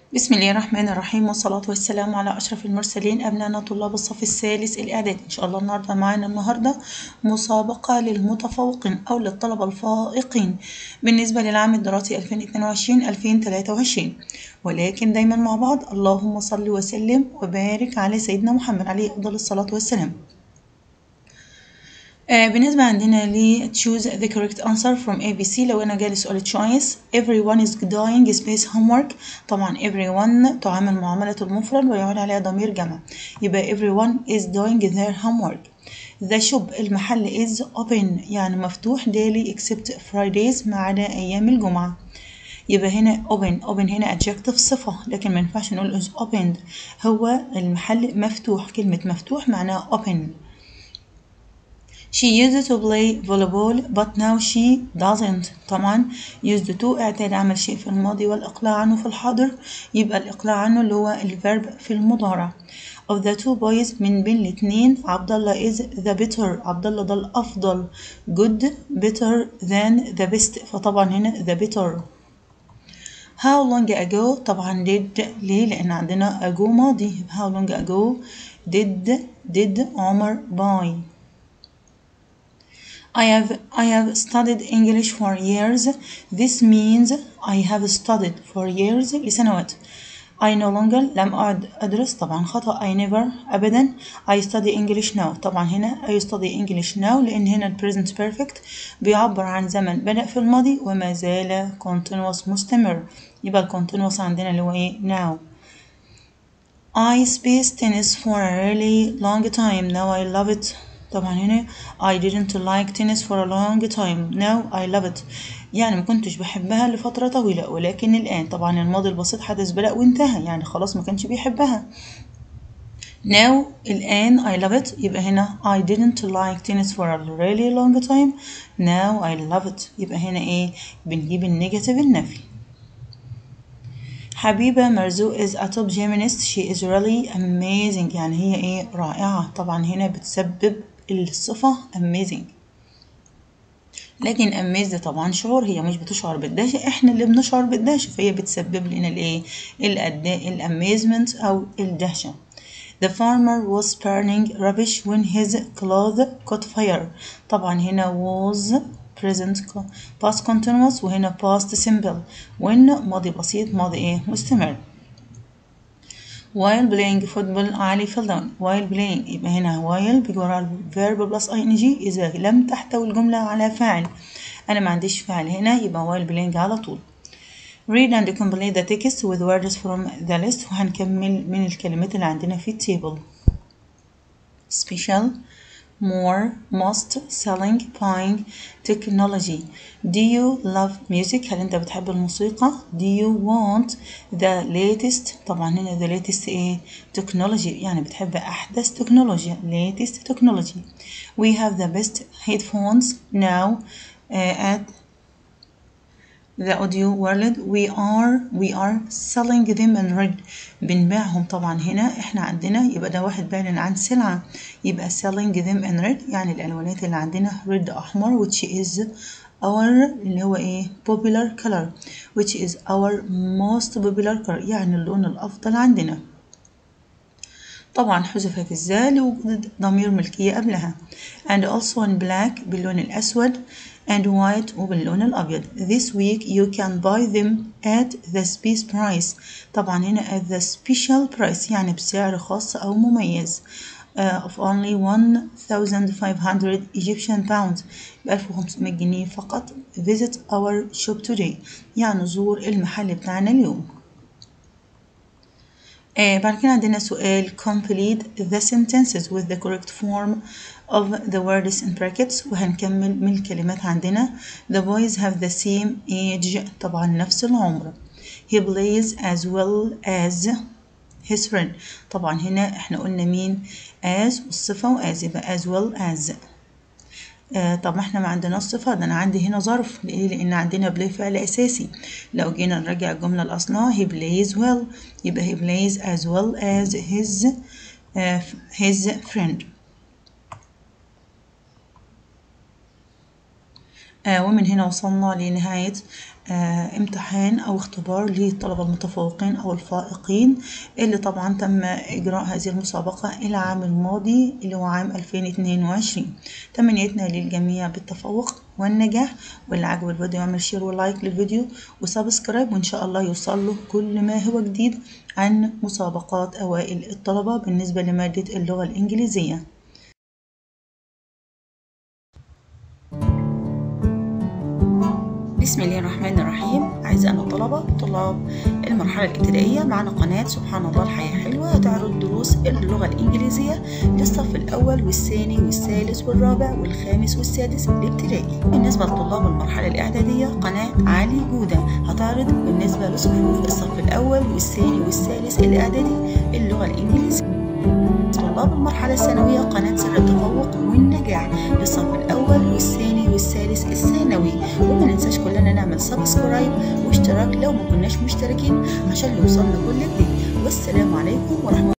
بسم الله الرحمن الرحيم والصلاة والسلام على أشرف المرسلين أبنائنا طلاب الصف الثالث الإعدادي إن شاء الله النهاردة معانا النهاردة مسابقة للمتفوقين أو للطلبة الفائقين بالنسبة للعام الدراسي 2022-2023 ولكن دايما مع بعض اللهم صل وسلم وبارك على سيدنا محمد عليه أفضل الصلاة والسلام آه بالنسبة عندنا ل choose the correct answer from ABC لو أنا جالي سؤال choice everyone is doing space homework طبعا everyone تعامل معاملة المفرد ويعود عليها ضمير جمع يبقى everyone is doing their homework the shop المحل is open يعني مفتوح daily except Fridays ما عدا أيام الجمعة يبقى هنا open open هنا adjective صفة لكن ما ينفعش نقول is opened هو المحل مفتوح كلمة مفتوح معناها open She used to play volleyball but now she doesn't طبعا used to اعتاد عمل شيء في الماضي والإقلاع عنه في الحاضر يبقى الإقلاع عنه اللي هو الفيرب في المضارع of the two boys من بين الاتنين عبد الله is the better عبد الله ده الأفضل good better than the best فطبعا هنا the better how long ago طبعا did ليه لأن عندنا ago ماضي how long ago did did عمر buy I have I have studied English for years. This means I have studied for years لسنوات. I no longer لم أعد أدرس طبعا خطأ I never أبدا I study English now طبعا هنا I study English now لأن هنا ال present perfect بيعبر عن زمن بدأ في الماضي وما زال continuous مستمر يبقى ال continuous عندنا اللي هو إيه now I space tennis for a really long time now I love it طبعا هنا I didn't like tennis for a long time now I love it يعني ما كنتش بحبها لفترة طويلة ولكن الآن طبعا الماضي البسيط حدث بدأ وانتهى يعني خلاص ما كانش بيحبها now الآن I love it يبقى هنا I didn't like tennis for a really long time now I love it يبقى هنا ايه بنجيب النيجاتيف النفي حبيبة مرزوق is a top gymnast she is really amazing يعني هي ايه رائعة طبعا هنا بتسبب الصفة amazing لكن amazed طبعا شعور هي مش بتشعر بالدهشة احنا اللي بنشعر بالدهشة فهي بتسبب لنا الايه الأداء الاميزمنت أو الدهشة The farmer was burning rubbish when his clothes caught fire طبعا هنا was present past continuous وهنا past simple when ماضي بسيط ماضي ايه مستمر while playing football علي fell down while playing يبقى هنا while بيجي وراها الفيرب بلس ing إذا لم تحتوي الجملة على فاعل أنا ما عنديش فاعل هنا يبقى while playing على طول read and complete the text with words from the list وهنكمل من الكلمات اللي عندنا في التيبل special more most selling buying technology do you love music هل انت بتحب الموسيقى do you want the latest طبعا هنا the latest ايه technology يعني بتحب احدث تكنولوجيا latest technology we have the best headphones now uh, at the audio world we are we are selling them in red بنبيعهم طبعا هنا احنا عندنا يبقى ده واحد بيعلن عن سلعة يبقى selling them in red يعني الألوانات اللي عندنا red أحمر which is our اللي هو ايه popular color which is our most popular color يعني اللون الأفضل عندنا طبعا حذفت الزال لوجود ضمير ملكية قبلها and also in black باللون الأسود and white وباللون الأبيض this week you can buy them at the space price طبعا هنا at the special price يعني بسعر خاص أو مميز uh, of only 1500 Egyptian pounds ب 1500 جنيه فقط visit our shop today يعني زور المحل بتاعنا اليوم آه بعد كده عندنا سؤال complete the sentences with the correct form of the words in brackets وهنكمل من الكلمات عندنا the boys have the same age طبعا نفس العمر he plays as well as his friend طبعا هنا احنا قلنا مين as والصفة وas يبقى as well as آه طب احنا ما عندناش صفة ده انا عندي هنا ظرف ليه لان عندنا بلاي فعل اساسي لو جينا نرجع الجملة لاصلها he plays well يبقى he plays as well as his uh, his friend آه ومن هنا وصلنا لنهاية آه امتحان أو اختبار للطلبة المتفوقين أو الفائقين اللي طبعا تم إجراء هذه المسابقة العام الماضي اللي هو عام 2022 تمنيتنا للجميع بالتفوق والنجاح واللي عجبه الفيديو يعمل شير ولايك للفيديو وسبسكرايب وإن شاء الله يوصل له كل ما هو جديد عن مسابقات أوائل الطلبة بالنسبة لمادة اللغة الإنجليزية بسم الله الرحمن الرحيم أعزائنا الطلبة طلاب المرحلة الابتدائية معنا قناة سبحان الله الحياة حلوة هتعرض دروس اللغة الإنجليزية للصف الأول والثاني والثالث والرابع والخامس والسادس الابتدائي بالنسبة لطلاب المرحلة الإعدادية قناة علي جودة هتعرض بالنسبة لصفوف الصف الأول والثاني والثالث الإعدادي اللغة الإنجليزية طلاب المرحلة الثانوية قناة سر التفوق والنجاح للصف الأول والثاني والثالث الثانوي وما ننساش كلنا نعمل سبسكرايب واشتراك لو ما كناش مشتركين عشان يوصلنا كل جديد والسلام عليكم ورحمة